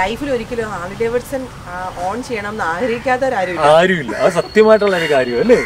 ലൈഫിൽ ഒരിക്കലും Harley Davidson on ചെയ്യണം എന്ന് ആഗ്രഹിക്കാത്തവരാരും ആരുമില്ല അത് സത്യമായിട്ടുള്ള ഒരു കാര്യം അല്ലേ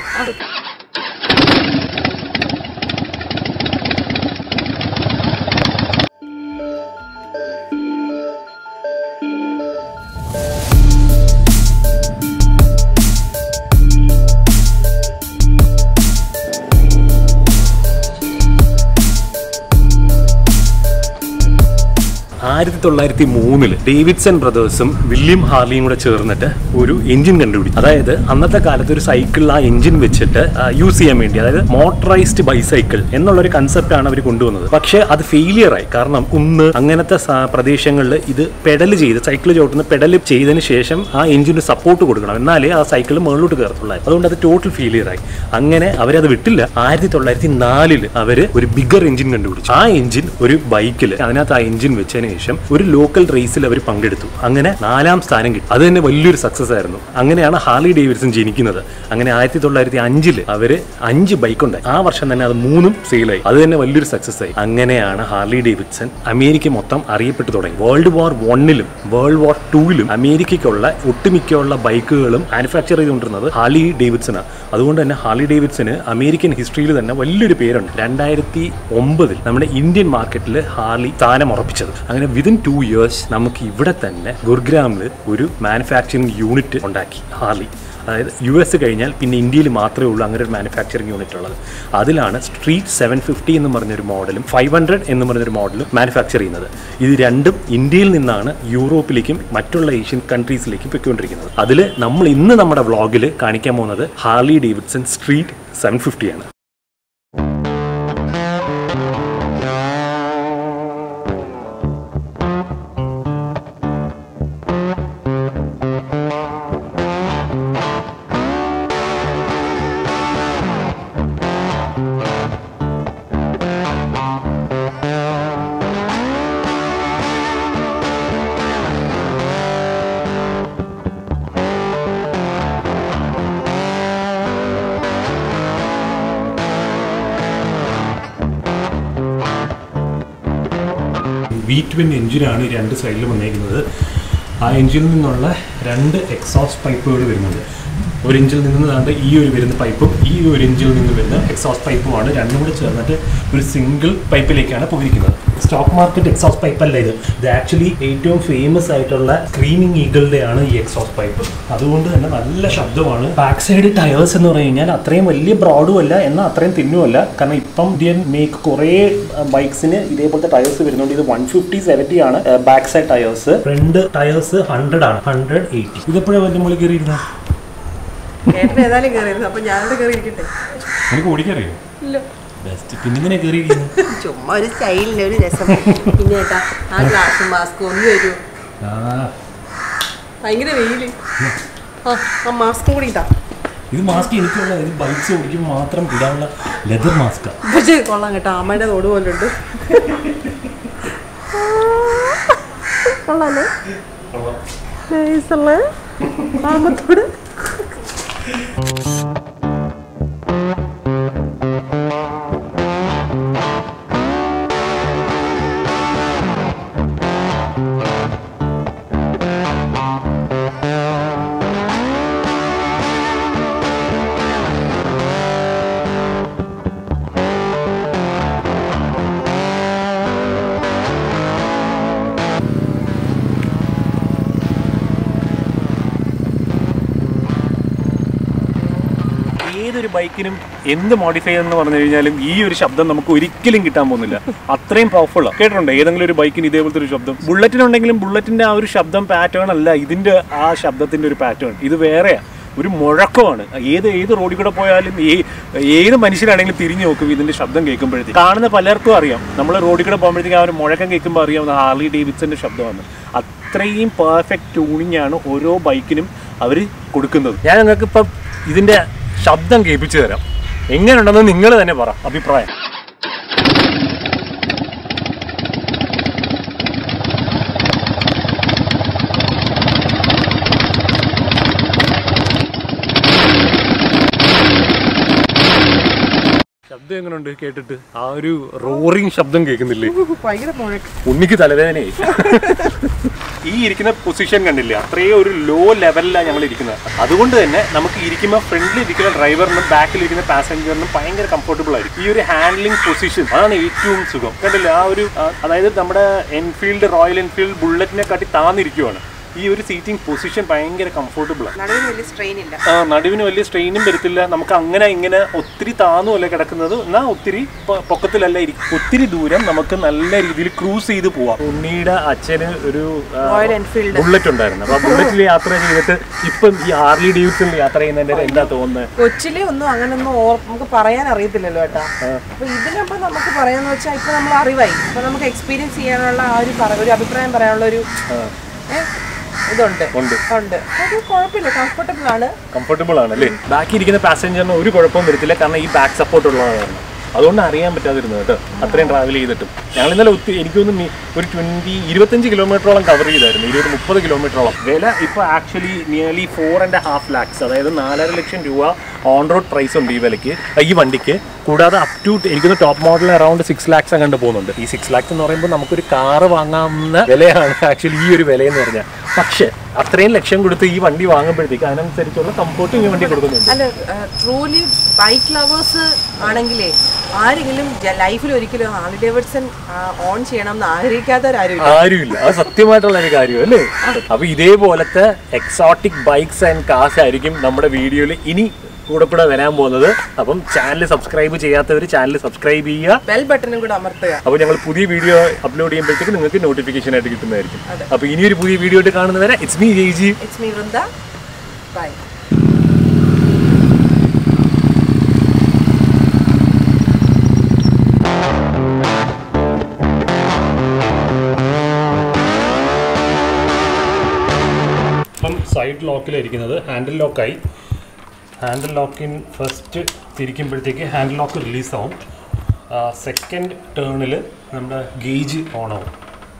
ആയിരത്തി തൊള്ളായിരത്തി മൂന്നില് ഡേവിഡ്സൺ ബ്രദേഴ്സും വില്യം ഹാർലിയും കൂടെ ചേർന്നിട്ട് ഒരു എഞ്ചിൻ കണ്ടുപിടിച്ചു അതായത് അന്നത്തെ കാലത്ത് ഒരു സൈക്കിളിൽ ആ എഞ്ചിൻ വെച്ചിട്ട് യൂസ് ചെയ്യാൻ വേണ്ടി അതായത് മോട്ടറൈസ്ഡ് ബൈസൈക്കിൾ എന്നുള്ള ഒരു കൺസെപ്റ്റ് ആണ് അവർ കൊണ്ടുവന്നത് പക്ഷേ അത് ഫെയിലിയർ ആയി കാരണം കുന്ന് അങ്ങനത്തെ സ- പ്രദേശങ്ങളിൽ ഇത് പെഡൽ ചെയ്ത് സൈക്കിൾ ചവിട്ടുന്ന പെഡൽ ചെയ്തതിന് ശേഷം ആ എഞ്ചിന് സപ്പോർട്ട് കൊടുക്കണം എന്നാലേ ആ സൈക്കിൾ മുകളിലോട്ട് കയറത്തുള്ളായി അതുകൊണ്ട് അത് ടോട്ടൽ ഫെയിലിയർ ആയി അങ്ങനെ അവരത് വിട്ടില്ല ആയിരത്തി തൊള്ളായിരത്തി നാലില് അവര് ഒരു ബിഗർ എഞ്ചിൻ കണ്ടുപിടിച്ചു ആ എഞ്ചിൻ ഒരു ബൈക്കിൽ അതിനകത്ത് ആ എഞ്ചിൻ വെച്ചതിന് ശേഷം ഒരു ലോക്കൽ റേസിൽ അവർ പങ്കെടുത്തു അങ്ങനെ നാലാം സ്ഥാനം കിട്ടി അത് തന്നെ വലിയൊരു സക്സസ് ആയിരുന്നു അങ്ങനെയാണ് ഹാർലി ഡേവിഡ്സൺ ജനിക്കുന്നത് അങ്ങനെ ആയിരത്തി തൊള്ളായിരത്തി അഞ്ചില് അവര് അഞ്ച് ബൈക്ക് ഉണ്ടായി ആ വർഷം തന്നെ അത് മൂന്നും സെയിലായി അത് തന്നെ വലിയൊരു സക്സസ് ആയി അങ്ങനെയാണ് ഹാർലി ഡേവിഡ്സൺ അമേരിക്ക മൊത്തം അറിയപ്പെട്ടു തുടങ്ങി വേൾഡ് വാർ വണ്ണിലും വേൾഡ് വാർ ടൂവിലും അമേരിക്കയ്ക്കുള്ള ഒട്ടുമിക്കുള്ള ബൈക്കുകളും മാനുഫാക്ചർ ചെയ്തുകൊണ്ടിരുന്നത് ഹാർലി ഡേവിഡ്സണാണ് അതുകൊണ്ട് തന്നെ ഹാർലി ഡേവിഡ്സന് അമേരിക്കൻ ഹിസ്റ്ററിയിൽ തന്നെ വലിയൊരു പേരുണ്ട് രണ്ടായിരത്തി ഒമ്പതിൽ നമ്മുടെ ഇന്ത്യൻ മാർക്കറ്റിൽ ഹാർലി സ്ഥാനം ഉറപ്പിച്ചത് അങ്ങനെ വിതിൻ ടു ഇയേഴ്സ് നമുക്ക് ഇവിടെ തന്നെ ഗുർഗ്രാമിൽ ഒരു മാനുഫാക്ചറിങ് യൂണിറ്റ് ഉണ്ടാക്കി ഹാർലി അതായത് യു എസ് കഴിഞ്ഞാൽ പിന്നെ ഇന്ത്യയിൽ മാത്രമേ ഉള്ളൂ അങ്ങനെ ഒരു മാനുഫാക്ചറിങ് യൂണിറ്റ് ഉള്ളത് അതിലാണ് സ്ട്രീറ്റ് സെവൻ ഫിഫ്റ്റി എന്ന് പറഞ്ഞൊരു മോഡലും ഫൈവ് ഹൺഡ്രഡ് എന്ന് പറഞ്ഞൊരു മോഡലും മാനുഫാക്ചർ ചെയ്യുന്നത് ഇത് രണ്ടും ഇന്ത്യയിൽ നിന്നാണ് യൂറോപ്പിലേക്കും മറ്റുള്ള ഏഷ്യൻ കൺട്രീസിലേക്കും പൊയ്ക്കൊണ്ടിരിക്കുന്നത് അതിൽ നമ്മൾ ഇന്ന് നമ്മുടെ വ്ളോഗിൽ കാണിക്കാൻ പോകുന്നത് ഹാർലി ഡേവിഡ്സൺ സ്ട്രീറ്റ് സെവൻ ഫിഫ്റ്റിയാണ് വി ട്വിൻ എഞ്ചിനാണ് ഈ രണ്ട് സൈഡിൽ വന്നേക്കുന്നത് ആ എഞ്ചിനിൽ നിന്നുള്ള രണ്ട് എക്സോസ്റ്റ് പൈപ്പുകൾ വരുന്നുണ്ട് ഒരു എഞ്ചിൽ നിന്ന് ദാണ്ട് ഈ ഒരു വരുന്ന പൈപ്പും ഈ ഒരു എഞ്ചിൽ നിന്ന് വരുന്ന എക്സോസ്റ്റ് പൈപ്പുമാണ് രണ്ടും കൂടെ ചേർന്നിട്ട് ഒരു സിംഗിൾ പൈപ്പിലേക്കാണ് പോയിരിക്കുന്നത് സ്റ്റോക്ക് മാർക്കറ്റ് എക്സോസ്റ്റ് പൈപ്പ് അല്ല ഇത് ഇത് ആക്ച്വലി ഏറ്റവും ഫേമസ് ആയിട്ടുള്ള സ്ക്രീമിംഗ് ഈഗിളുടെയാണ് ഈ എക്സോസ്റ്റ് പൈപ്പ് അതുകൊണ്ട് തന്നെ നല്ല ശബ്ദമാണ് ബാക്ക് സൈഡ് ടയേഴ്സ് എന്ന് പറഞ്ഞു കഴിഞ്ഞാൽ അത്രയും വലിയ ബ്രോഡും അല്ല എന്നാൽ അത്രയും തിന്നും അല്ല കാരണം ഇപ്പം ഇന്ത്യൻ മേക്ക് കുറേ ബൈക്സിന് ഇതേപോലത്തെ ടയേഴ്സ് വരുന്നുണ്ട് ഇത് വൺ ഫിഫ്റ്റി സെവൻറ്റി ആണ് back side tyres front tyres hundred ആണ് ഹൺഡ്രഡ് എയ്റ്റി ഇതെപ്പോഴാണ് വലിയ മുകളിൽ കയറിയിരുന്നത് ഏട്ടൻ ഏതായാലും കയറിയിരുന്നു അപ്പൊ ഞാനിവിടെ കയറിയിരിക്കട്ടെ എനിക്ക് ഓടിക്കറിയോ ഇല്ല ബെസ്റ്റ് പിന്നെ ഇങ്ങനെ കയറിയിരിക്കുന്നത് ചുമ്മാ ഒരു സ്റ്റൈലിന്റെ ഒരു രസം പിന്നെ ഏട്ടാ ആ ഗ്ലാസ് മാസ്ക് ഒന്ന് വരൂ ആ ഭയങ്കര വെയില് ആ ആ മാസ്കും കൂടി ഇട്ടാ ഇത് മാസ്ക് എനിക്കുള്ള ഇത് ബൈക്സ് ഓടിക്കുമ്പോൾ മാത്രം ഇടാനുള്ള ലെതർ മാസ്കാണ് പക്ഷേ കൊള്ളാം കേട്ടോ അമ്മയുടെ തോട് പോലുണ്ട് കൊള്ളാലോ നൈസല്ലേ ആമത്തോട് ഏതൊരു ബൈക്കിനും എന്ത് മോഡിഫൈ എന്ന് പറഞ്ഞു കഴിഞ്ഞാലും ഈ ഒരു ശബ്ദം നമുക്ക് ഒരിക്കലും കിട്ടാൻ പോകുന്നില്ല അത്രയും പവർഫുൾ കേട്ടിട്ടുണ്ട് ഏതെങ്കിലും ഒരു ബൈക്കിന് ഇതേപോലത്തെ ഒരു ശബ്ദം ബുള്ളറ്റിനുണ്ടെങ്കിലും ബുള്ളറ്റിന്റെ ആ ഒരു ശബ്ദം പാറ്റേൺ അല്ല ഇതിന്റെ ആ ശബ്ദത്തിന്റെ ഒരു പാറ്റേൺ ഇത് വേറെയാ ഒരു മുഴക്കമാണ് ഏത് ഏത് റോഡിൽ കൂടെ പോയാലും ഏ- ഏത് മനുഷ്യരാണെങ്കിലും തിരിഞ്ഞു നോക്കും ഇതിന്റെ ശബ്ദം കേൾക്കുമ്പോഴത്തേക്ക് കാണുന്ന പലർക്കും അറിയാം നമ്മൾ റോഡിൽ കൂടെ പോകുമ്പോഴത്തേക്ക് ആ ഒരു മുഴക്കം കേൾക്കുമ്പോൾ അറിയാവുന്ന ഹാർലി ഡേവിഡ്സന്റെ ശബ്ദമാണ് അത്രയും പെർഫെക്റ്റ് ട്യൂണിംഗ് ആണ് ഓരോ ബൈക്കിനും അവർ കൊടുക്കുന്നത് ഞാൻ നിങ്ങൾക്ക് ഇപ്പം ഇതിന്റെ ശബ്ദം കേൾപ്പിച്ചു തരാം എങ്ങനെയുണ്ടെന്ന് നിങ്ങൾ തന്നെ പറ അഭിപ്രായം ശബ്ദം ശബ്ദം എങ്ങനെയുണ്ട് കേട്ടിട്ട് ആ ഒരു റോറിങ് ശബ്ദം കേൾക്കുന്നില്ലേ ഭയങ്കര മുഴക്കം ഉണ്ണിക്ക് തലവേദനയായി ഈ ഇരിക്കുന്ന പൊസിഷൻ കണ്ടില്ലേ അത്രയും ഒരു ലോ ലെവലിലാണ് ഞങ്ങൾ ഇരിക്കുന്നത് അതുകൊണ്ട് തന്നെ നമുക്ക് ഇരിക്കുമ്പോൾ ഫ്രണ്ടിൽ ഇരിക്കുന്ന ഡ്രൈവറിനും ബാക്കിൽ ഇരിക്കുന്ന പാസഞ്ചറിനും ഭയങ്കര കംഫർട്ടബിൾ ആയിരിക്കും ഈ ഒരു ഹാൻഡ്ലിംഗ് പൊസിഷൻ അതാണ് ഏറ്റവും സുഖം കണ്ടില്ലേ ആ ഒരു ആ, അതായത് നമ്മുടെ എൻഫീൽഡ് റോയൽ എൻഫീൽഡ് ബുള്ളറ്റിനെ കാട്ടി താന്നിരിക്കുവാണ് ഈ ഒരു സീറ്റിംഗ് പൊസിഷൻ ഭയങ്കര കംഫർട്ടബിൾ ആണ് നടുവിന് വലിയ സ്ട്രെയിൻ ഇല്ല ആ, നടുവിന് വലിയ സ്ട്രെയിനും വരത്തില്ല നമുക്ക് അങ്ങനെ ഇങ്ങനെ ഒത്തിരി താന്നുമല്ല കിടക്കുന്നത് എന്നാൽ ഒത്തിരി പൊ- പൊക്കത്തിലല്ല ഇരിക്കും ഒത്തിരി ദൂരം നമുക്ക് നല്ല രീതിയിൽ ക്രൂസ് ചെയ്ത് പോവാം ഉണ്ണിയുടെ അച്ഛന് ഒരു ആ, റോയൽ എൻഫീൽഡ് ബുള്ളറ്റ് ഉണ്ടായിരുന്നു അപ്പൊ ആ ബുള്ളറ്റിൽ യാത്ര ചെയ്തിട്ട് ഇപ്പം ഈ ഹാർലി ഡേവിഡ്സണിൽ യാത്ര ചെയ്യുന്നതിന്റെ എന്താ തോന്നുന്നത് കൊച്ചിലെ ഒന്നും അങ്ങനൊന്നും ഓർ- നമുക്ക് പറയാൻ അറിയത്തില്ലല്ലോ ഏട്ടാ അപ്പൊ ഇതിനപ്പോ നമുക്ക് പറയാന്ന് വെച്ചാൽ ഇപ്പൊ നമ്മൾ അറിവായി അപ്പൊ നമുക്ക് എക്സ്പീരിയൻസ് ചെയ്യാനുള്ള ആ ഒരു പറ- ഒരു അഭിപ്രായം പറയാനുള്ള ഒരു ഏ, ഇതുണ്ട് ഉണ്ട് ഉണ്ട് അത് കുഴപ്പമില്ല കംഫർട്ടബിൾ ആണ് കംഫർട്ടബിൾ ആണ് അല്ലേ ബാക്കി ഇരിക്കുന്ന പാസഞ്ചറിന് ഒരു കുഴപ്പവും വരത്തില്ല കാരണം ഈ ബാക്ക് സപ്പോർട്ട് ഉള്ളതാണ് കാരണം അതുകൊണ്ട് അറിയാൻ പറ്റാതിരുന്നത് കേട്ടോ അത്രയും ട്രാവൽ ചെയ്തിട്ടും ഞങ്ങൾ ഇന്നലെ ഒത്തിരി എനിക്ക് തോന്നുന്നു ഈ ഒരു ട്വന്റി ഇരുപത്തഞ്ച് കിലോമീറ്ററോളം കവർ ചെയ്തായിരുന്നു ഇരുപത് മുപ്പത് കിലോമീറ്ററോളം വില ഇപ്പോൾ actually nearly four and half lakhs അതായത് നാലര ലക്ഷം രൂപ ഓൺ റോഡ് പ്രൈസ് ഉണ്ട് ഈ വിലയ്ക്ക് ഈ വണ്ടിക്ക് കൂടാതെ അപ് ടു എനിക്കൊന്ന് top model around six lakhs അങ്ങോട്ട് പോകുന്നുണ്ട് ഈ സിക്സ് ലാക്സ് എന്ന് പറയുമ്പോൾ നമുക്കൊരു കാറ് വാങ്ങാവുന്ന വിലയാണ് ആക്ച്വലി ഈ ഒരു വിലയെന്ന് പറഞ്ഞാൽ പക്ഷേ അത്രയും ലക്ഷം കൊടുത്ത് ഈ വണ്ടി വാങ്ങുമ്പോഴത്തേക്ക് അതിനനുസരിച്ചുള്ള കംഫോർട്ടും ഈ വണ്ടി കൊടുക്കുന്നുണ്ട് അല്ല ട്രൂലി ബൈക്ക് ലവേഴ്സ് ആണെങ്കിലേ ആരെങ്കിലും ലൈഫിൽ ഒരിക്കലും ഹാർലി ഡേവിഡ്സൺ ഓൺ ചെയ്യണം എന്ന് ആഗ്രഹിക്കാത്തവരാരും ഇല്ല. ആരുമില്ല അത് സത്യമായിട്ടുള്ള ഒരു കാര്യം അല്ലേ അപ്പൊ ഇതേപോലത്തെ എക്സോട്ടിക് ബൈക്സ് ആൻഡ് കാസ് ആയിരിക്കും നമ്മുടെ വീഡിയോയിൽ ഇനി കൂടെ കൂടെ വരാൻ പോകുന്നത് അപ്പം ചാനൽ സബ്സ്ക്രൈബ് ചെയ്യാത്തവർ ചാനൽ സബ്സ്ക്രൈബ് ചെയ്യുക ബെൽ ബട്ടണും കൂടെ അമർത്തുക അപ്പോൾ ഞങ്ങൾ പുതിയ വീഡിയോ അപ്ലോഡ് ചെയ്യുമ്പോഴത്തേക്ക് നിങ്ങൾക്ക് നോട്ടിഫിക്കേഷൻ ആയിട്ട് കിട്ടുന്നതായിരിക്കും അപ്പോൾ ഇനിയൊരു പുതിയ വീഡിയോ ആയിട്ട് കാണുന്നവരെ ഇറ്റ്സ് മീ ജി ഇറ്റ്സ് മീ വൃന്ദ ബൈ ഇപ്പം സൈഡ് ലോക്കിലായിരിക്കുന്നത് ഹാൻഡിൽ ലോക്കായി ഹാൻഡിൽ ലോക്കിൻ ഫസ്റ്റ് തിരിക്കുമ്പോഴത്തേക്ക് ഹാൻഡിൽ ലോക്ക് റിലീസാവും സെക്കൻഡ് ടേണിൽ നമ്മുടെ ഗേജ് ഓണാവും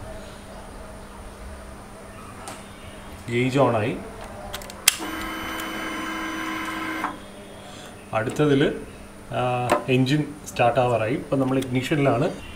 ഗേജ് ഓണായി അടുത്തതിൽ എൻജിൻ സ്റ്റാർട്ട് ആവാറായി ഇപ്പം നമ്മൾ ഇഗ്നിഷനിലാണ്